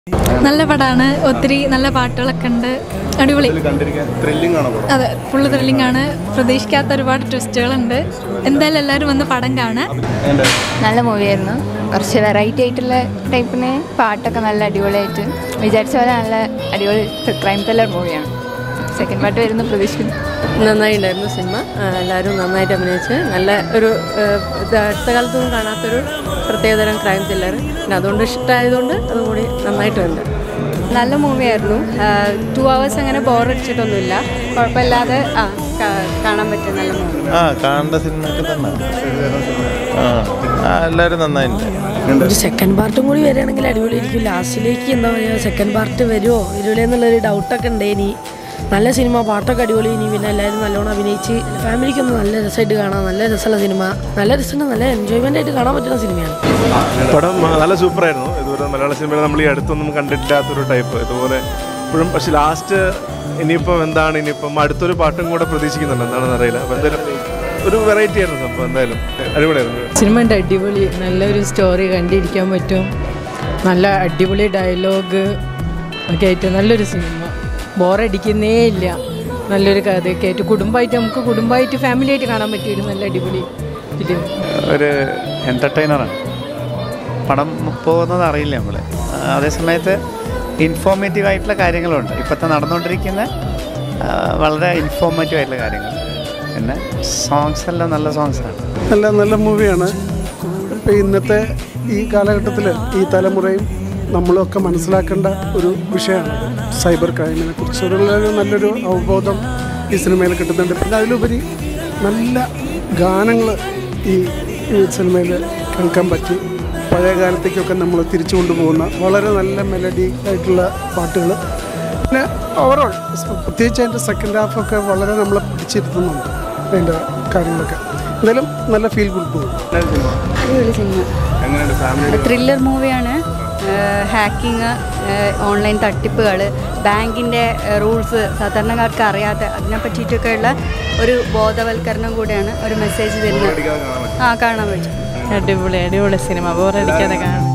നല്ല പടമാണ് ഒത്തിരി നല്ല പാട്ടുകളൊക്കെ ഉണ്ട് അടിപൊളി കണ്ടിരിക്കാൻ ത്രില്ലിംഗ് ആണോ പടം അതെ ഫുള്ള് ത്രില്ലിംഗ് ആണ് പ്രതീക്ഷിക്കാത്ത ഒരുപാട് ട്വിസ്റ്റുകളുണ്ട് എന്തായാലും എല്ലാവരും വന്ന് പടം കാണാൻ എന്റെ നല്ല മൂവിയായിരുന്നു കുറച്ച് വെറൈറ്റി ആയിട്ടുള്ള ടൈപ്പിന് പാട്ടൊക്കെ നല്ല അടിപൊളിയായിട്ട് വിചാരിച്ച പോലെ നല്ല അടിപൊളി ക്രൈം ത്രില്ലർ മൂവിയാണ് സെക്കൻഡ് പാർട്ട് വരുന്ന പ്രതീക്ഷിക്കുന്നു നന്നായിട്ടുണ്ടായിരുന്നു സിനിമ ആ, എല്ലാവരും നന്നായിട്ട് അഭിനയിച്ച് നല്ല ഒരു ആ, ഇത് അടുത്ത കാലത്തൊന്നും കാണാത്തൊരു പ്രത്യേകതരം ക്രൈം ത്രില്ലർ പിന്നെ അതുകൊണ്ട് ഇഷ്ടമായതുകൊണ്ട് അതും കൂടി നന്നായിട്ടുണ്ട് നല്ല മൂവിയായിരുന്നു ടു അവേഴ്സ് അങ്ങനെ ബോറടിച്ചിട്ടൊന്നുമില്ല കുഴപ്പമില്ലാതെ ആ കാ- കാണാൻ പറ്റിയ നല്ല മൂവി ആ കാണേണ്ട സിനിമയൊക്കെ തന്നെ ആ ആ, എല്ലാവരും നന്നായിട്ടുണ്ട് ഒരു സെക്കൻഡ് പാർട്ടും കൂടി വരികയാണെങ്കിൽ അടിപൊളിയായിരിക്കും ലാസ്റ്റിലേക്ക് എന്താ പറയുക സെക്കൻഡ് പാർട്ട് വരുമോ വരുമോ എന്നുള്ളൊരു ഡൗട്ടൊക്കെ ഉണ്ട് ഇനി നല്ല സിനിമ പാട്ടൊക്കെ അടിപൊളി ഇനി പിന്നെ എല്ലാവരും നല്ലോണം അഭിനയിച്ച് ഫാമിലിക്കൊന്ന് നല്ല രസമായിട്ട് കാണാം നല്ല രസമുള്ള സിനിമ നല്ല രസമുണ്ട് നല്ല എൻജോയ്മെൻ്റ് ആയിട്ട് കാണാൻ പറ്റുന്ന സിനിമയാണ് പടം ആ, നല്ല സൂപ്പറായിരുന്നു ഇതുവരെ മലയാള സിനിമയിൽ നമ്മൾ ഈ അടുത്തൊന്നും കണ്ടിട്ടില്ലാത്തൊരു ടൈപ്പ് ഇതുപോലെ ഇപ്പോഴും പക്ഷെ ലാസ്റ്റ് ഇനിയിപ്പം എന്താണ് ഇനിയിപ്പം അടുത്തൊരു പാട്ടും കൂടെ പ്രതീക്ഷിക്കുന്നുണ്ട് എന്താണെന്ന് അറിയില്ല അപ്പം എന്തായാലും ഒരു വെറൈറ്റി ആയിരുന്നു സംഭവം എന്തായാലും അടിപൊളിയായിരുന്നു സിനിമയുടെ അടിപൊളി നല്ലൊരു സ്റ്റോറി കണ്ടിരിക്കാൻ പറ്റും നല്ല അടിപൊളി ഡയലോഗ് ഒക്കെ ആയിട്ട് നല്ലൊരു സിനിമ ബോറടിക്കുന്നേ ഇല്ല നല്ലൊരു കഥയൊക്കെ ആയിട്ട് കുടുംബമായിട്ട് നമുക്ക് കുടുംബമായിട്ട് ഫാമിലി ആയിട്ട് കാണാൻ പറ്റിയൊരു നല്ല അടിപൊളി ഫിലിം ഒരു എൻ്റർടൈനറാണ് പടം പോകുന്നത് അറിയില്ല നമ്മൾ അതേസമയത്ത് ഇൻഫോർമേറ്റീവ് ആയിട്ടുള്ള കാര്യങ്ങളുണ്ട് ഇപ്പോഴത്തെ നടന്നുകൊണ്ടിരിക്കുന്ന ആ, വളരെ ഇൻഫോർമേറ്റീവ് ആയിട്ടുള്ള കാര്യങ്ങൾ പിന്നെ സോങ്സ് എല്ലാം നല്ല സോങ്സാണ് നല്ല നല്ല മൂവിയാണ് ഇപ്പം ഇന്നത്തെ ഈ കാലഘട്ടത്തിൽ ഈ തലമുറയും നമ്മളൊക്കെ മനസ്സിലാക്കേണ്ട ഒരു വിഷയമാണ് സൈബർ ക്രൈമിനെ കുറിച്ചുള്ള ഒരു നല്ലൊരു അവബോധം ഈ സിനിമയിൽ കിട്ടുന്നുണ്ട് പിന്നെ അതിലുപരി നല്ല ഗാനങ്ങൾ ഈ ഈ സിനിമയിൽ കേൾക്കാൻ പറ്റി പഴയ കാലത്തേക്കൊക്കെ നമ്മൾ തിരിച്ചു കൊണ്ടുപോകുന്ന വളരെ നല്ല മെലഡി ആയിട്ടുള്ള പാട്ടുകൾ പിന്നെ ഓവറോൾ പ്രത്യേകിച്ച് അതിൻ്റെ സെക്കൻഡ് ഹാഫൊക്കെ വളരെ നമ്മളെ പിടിച്ചിരുത്തുന്നുണ്ട് അതിൻ്റെ കാര്യങ്ങളൊക്കെ എന്തായാലും നല്ല ഫീൽ ഗുഡ് പോകും അടിപൊളി സിനിമ എങ്ങനെയുണ്ട് ഫാമിലി ത്രില്ലർ മൂവിയാണ് ഹാക്കിങ് ഓൺലൈൻ തട്ടിപ്പുകൾ ബാങ്കിൻ്റെ റൂൾസ് സാധാരണക്കാർക്ക് അറിയാത്ത അതിനെ പറ്റിയിട്ടൊക്കെയുള്ള ഒരു ബോധവൽക്കരണം കൂടെയാണ് ഒരു മെസ്സേജ് തരുന്നത് ആ കാണാൻ പറ്റും അടിപൊളി അടിപൊളി സിനിമ ബോറടിക്കാതെ കാണാം